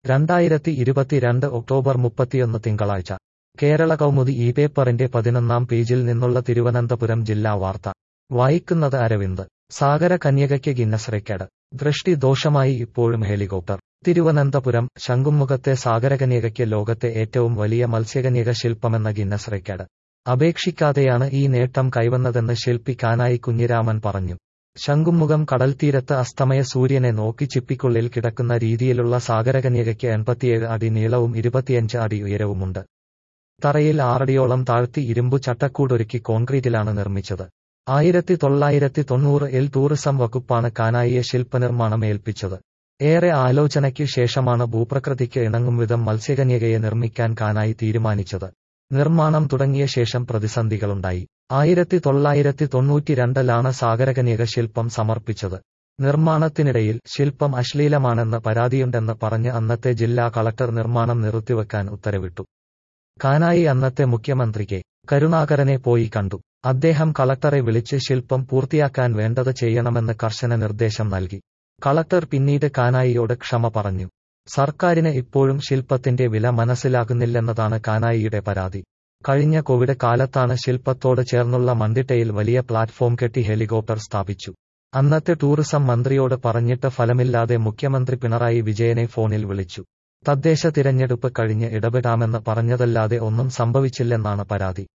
രണ്ടായിരത്തി ഇരുപത്തിരണ്ട് ഒക്ടോബർ മുപ്പത്തിയൊന്ന് തിങ്കളാഴ്ച കേരള കൗമുദി ഈ പേപ്പറിന്റെ പതിനൊന്നാം പേജിൽ നിന്നുള്ള തിരുവനന്തപുരം ജില്ലാ വാർത്ത വായിക്കുന്നത് അരവിന്ദ് സാഗര കന്യകയ്ക്ക് ഗിന്നസ് റെക്കോർഡ് ദൃഷ്ടി ദോഷമായി ഇപ്പോഴും ഹെലികോപ്റ്റർ തിരുവനന്തപുരം ശംഖുമുഖത്തെ സാഗരകന്യകയ്ക്ക് ലോകത്തെ ഏറ്റവും വലിയ മത്സ്യകന്യക ശില്പമെന്ന ഗിന്നസ് റെക്കോർഡ് അപേക്ഷിക്കാതെയാണ് ഈ നേട്ടം കൈവന്നതെന്ന് ശില്പി കാനായി കുഞ്ഞിരാമൻ പറഞ്ഞു ശംഖുമുഖം കടൽത്തീരത്ത് അസ്തമയ സൂര്യനെ നോക്കി ചിപ്പിക്കുള്ളിൽ കിടക്കുന്ന രീതിയിലുള്ള സാഗരകന്യകയ്ക്ക് എൺപത്തിയേഴ് അടി നീളവും ഇരുപത്തിയഞ്ച് അടി ഉയരവുമുണ്ട് തറയിൽ ആറടിയോളം താഴ്ത്തി ഇരുമ്പു ചട്ടക്കൂടൊരുക്കി കോൺക്രീറ്റിലാണ് നിർമ്മിച്ചത് ആയിരത്തി തൊള്ളായിരത്തി തൊണ്ണൂറ് എൽ ടൂറിസം വകുപ്പാണ് കാനായിയെ ശില്പനിർമ്മാണം ഏൽപ്പിച്ചത് ഏറെ ആലോചനയ്ക്കു ശേഷമാണ് ഭൂപ്രകൃതിക്ക് ഇണങ്ങും വിധം മത്സ്യകന്യകയെ നിർമ്മിക്കാൻ കാനായി തീരുമാനിച്ചത് നിർമ്മാണം തുടങ്ങിയ ശേഷം പ്രതിസന്ധികളുണ്ടായി ആയിരത്തി തൊള്ളായിരത്തി തൊണ്ണൂറ്റിരണ്ടിലാണ് സാഗരകന്യക ശില്പം സമർപ്പിച്ചത് നിർമ്മാണത്തിനിടയിൽ ശില്പം അശ്ലീലമാണെന്ന് പരാതിയുണ്ടെന്ന് പറഞ്ഞ് അന്നത്തെ ജില്ലാ കളക്ടർ നിർമ്മാണം നിർത്തിവെക്കാൻ ഉത്തരവിട്ടു കാനായി അന്നത്തെ മുഖ്യമന്ത്രി കെ കരുണാകരനെ പോയി കണ്ടു അദ്ദേഹം കളക്ടറെ വിളിച്ച് ശില്പം പൂർത്തിയാക്കാൻ വേണ്ടത് ചെയ്യണമെന്ന് കർശന നിർദ്ദേശം നൽകി കളക്ടർ പിന്നീട് കാനായിയോട് ക്ഷമ പറഞ്ഞു സർക്കാരിന് ഇപ്പോഴും ശില്പത്തിന്റെ വില മനസ്സിലാകുന്നില്ലെന്നതാണ് കാനായിയുടെ പരാതി കഴിഞ്ഞ കോവിഡ് കാലത്താണ് ശില്പത്തോട് ചേർന്നുള്ള മണ്ടിട്ടയിൽ വലിയ പ്ലാറ്റ്ഫോം കെട്ടി ഹെലികോപ്റ്റർ സ്ഥാപിച്ചു അന്നത്തെ ടൂറിസം മന്ത്രിയോട് പറഞ്ഞിട്ട് ഫലമില്ലാതെ മുഖ്യമന്ത്രി പിണറായി വിജയനെ ഫോണിൽ വിളിച്ചു തദ്ദേശ തിരഞ്ഞെടുപ്പ് കഴിഞ്ഞ് ഇടപെടാമെന്ന് പറഞ്ഞതല്ലാതെ ഒന്നും സംഭവിച്ചില്ലെന്നാണ് പരാതി